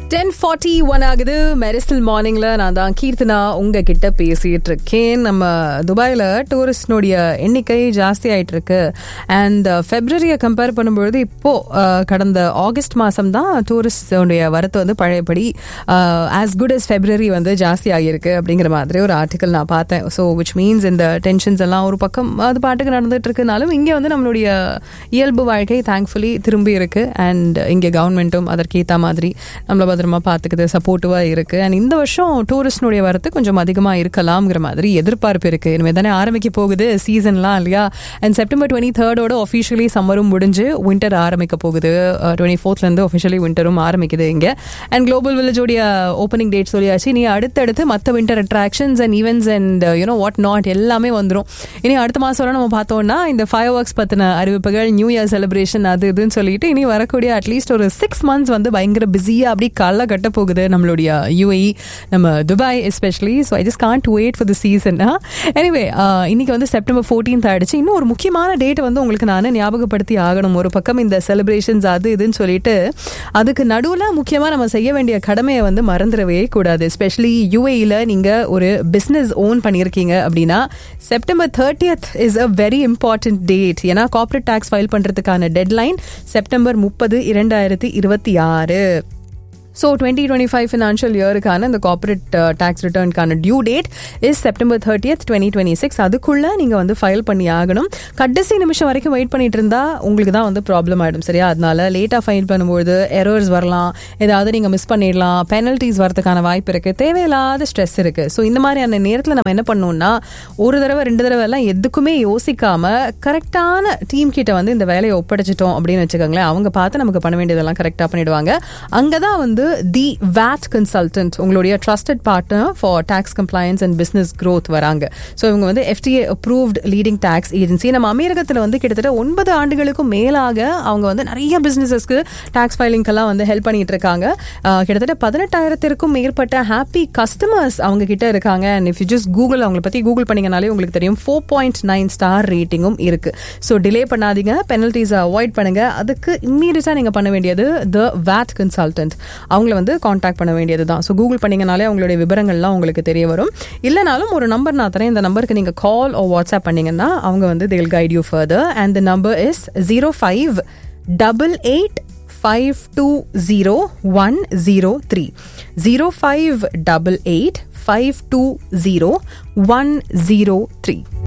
ten forty one ஆகுது மெரிசல் மார்னிங்ல நான் தான் கீர்த்தனா உங்ககிட்ட பேசிட்டு இருக்கேன் நம்ம துபாயில் டூரிஸ்டினுடைய எண்ணிக்கை ஜாஸ்தி ஆயிட்டு இருக்கு அண்ட் ஃபெப்ரவரியை கம்பேர் பண்ணும்பொழுது இப்போ அஹ், கடந்த ஆகஸ்ட் மாதம் தான் டூரிஸ்டோடைய வரத்து வந்து பழையபடி ஆஸ் குட் as ஃபெப்ரவரி வந்து ஜாஸ்தி ஆகியிருக்கு அப்படிங்கிற மாதிரி ஒரு ஆர்டிக்கல் நான் பார்த்தேன் ஸோ விச் மீன்ஸ் இந்த டென்ஷன்ஸ் எல்லாம் ஒரு பக்கம் அது பாட்டுக்கு நடந்துட்டு இருக்குனாலும் இங்கே வந்து நம்மளுடைய இயல்பு வாழ்க்கை தேங்க்ஃபுல்லி திரும்பி இருக்கு அண்ட் இங்கே கவர்மெண்ட்டும் அதற்கேற்ற மாதிரி நம்மளை பத்திரமா பார்த்துக்குது சப்போர்ட்டிவாக இருக்கு அண்ட் இந்த வருஷம் டூரிஸ்டினுடைய வரத்து கொஞ்சம் அதிகமாக இருக்கலாம்ங்கிற மாதிரி எதிர்பார்ப்பு இருக்கு இனிமேல் தானே ஆரம்பிக்க போகுது சீசன்லாம் இல்லையா அண்ட் செப்டம்பர் டுவெண்ட்டி தேர்டோட ஒஃபிஷியலி சம்மரும் முடிஞ்சு வின்டர் ஆரம்பிக்க போகுது டுவெண்ட்டி ஃபோர்த்லேருந்து ஒஃபிஷியலி வின்டரும் ஆரம்பிக்குது இங்கே அண்ட் குளோபல் வில்லேஜோடைய ஓப்பனிங் டேட் சொல்லியாச்சு இனி அடுத்தடுத்து மற்ற winter attractions and events and you know what எல்லாமே வந்துடும் இனி அடுத்த மாதம் நம்ம பார்த்தோம்னா இந்த ஃபயர் ஒர்க்ஸ் பற்றின அறிவிப்புகள் நியூ இயர் செலிப்ரேஷன் அது இதுன்னு சொல்லிட்டு இனி வரக்கூடிய அட்லீஸ்ட் ஒரு சிக்ஸ் மந்த்ஸ் வந்து பயங்கர பிஸியாக அப்படி காலைல கட்ட போகுது நம்மளுடைய யூஏஇ நம்ம Dubai especially so I just can't wait for the season anyway இன்னைக்கு வந்து செப்டம்பர் ஃபோர்டீன்த் ஆயிடுச்சு இன்னும் ஒரு முக்கியமான டேட் வந்து உங்களுக்கு நான் ஞாபகப்படுத்தி ஆகணும் ஒரு பக்கம் இந்த செலிப்ரேஷன்ஸ் அது இதுன்னு சொல்லிட்டு அதுக்கு நடுவில் முக்கியமாக நம்ம செய்ய வேண்டிய கடமையை வந்து மறந்துடவே கூடாது எஸ்பெஷலி யூஏஇல நீங்கள் ஒரு பிஸ்னஸ் ஓன் பண்ணியிருக்கீங்க அப்படின்னா September thirtieth is a very important date ஏன்னா கார்ப்பரேட் டேக்ஸ் ஃபைல் பண்ணுறதுக்கான டெட்லைன் செப்டம்பர் முப்பது இரண்டாயிரத்தி இருபத்தி ஆறு so twenty twenty five financial இயருக்கான இந்த கார்ப்பரேட் டேக்ஸ் ரிட்டர்னுக்கான due date is September thirtieth twenty twenty six அதுக்குள்ளே நீங்கள் வந்து ஃபைல் பண்ணி ஆகணும் கடைசி நிமிஷம் வரைக்கும் வெயிட் பண்ணிட்டு இருந்தா உங்களுக்கு தான் வந்து ப்ராப்ளம் ஆகிடும் சரியா அதனால லேட்டாக ஃபைல் பண்ணும்போது எரர்ஸ் வரலாம் ஏதாவது நீங்கள் மிஸ் பண்ணிடலாம் பெனல்ட்டிஸ் வரதுக்கான வாய்ப்பு இருக்குது தேவையில்லாத ஸ்ட்ரெஸ் இருக்குது ஸோ இந்த மாதிரியான நேரத்தில் நம்ம என்ன பண்ணோம்னா ஒரு தடவை ரெண்டு தடவை எல்லாம் எதுக்குமே யோசிக்காம கரெக்டான டீம் கிட்ட வந்து இந்த வேலையை ஒப்படைச்சிட்டோம் அப்படின்னு வச்சுக்கோங்களேன் அவங்க பார்த்து நமக்கு பண்ண வேண்டியதெல்லாம் கரெக்டாக பண்ணிடுவாங்க அங்கே தான் வந்து தி வேட் கன்சல்டன்ட் உங்களுடைய trusted partner for tax compliance and business growth வராங்க ஸோ இவங்க வந்து FTA approved leading tax agency நம்ம அமீரகத்தில் வந்து கிட்டத்தட்ட ஒன்பது ஆண்டுகளுக்கும் மேலாக அவங்க வந்து நிறைய பிஸ்னஸஸ்க்கு டேக்ஸ் ஃபைலிங்கெல்லாம் வந்து ஹெல்ப் பண்ணிட்டு இருக்காங்க ஆஹ் கிட்டத்தட்ட பதினெட்டாயிரத்திற்கும் மேற்பட்ட ஹாப்பி கஸ்டமர்ஸ் அவங்க கிட்ட இருக்காங்க and if you just Google அவங்களை பற்றி கூகுள் பண்ணீங்கனாலே உங்களுக்கு தெரியும் ஃபோர் பாயிண்ட் நைன் ஸ்டார் ரேட்டிங்கும் இருக்கு ஸோ டிலே பண்ணாதீங்க பெனல்ட்டிஸை அவாய்ட் பண்ணுங்க அதுக்கு இம்மீடியட்டாக நீங்கள் பண்ண வேண்டியது த வேட் கன்சல்டன்ட் அவங்கள வந்து காண்டாக்ட் பண்ண வேண்டியது தான் ஸோ கூகுள் பண்ணீங்கனாலே அவங்களுடைய விவரங்கள்லாம் உங்களுக்கு தெரிய வரும் இல்லைனாலும் ஒரு நம்பர் நான் தரேன் இந்த நம்பருக்கு நீங்கள் கால் ஓ வாட்ஸ்அப் பண்ணீங்கன்னா அவங்க வந்து they'll guide you further and the number is zero five double eight five two zero one zero three zero five double eight five two zero one zero three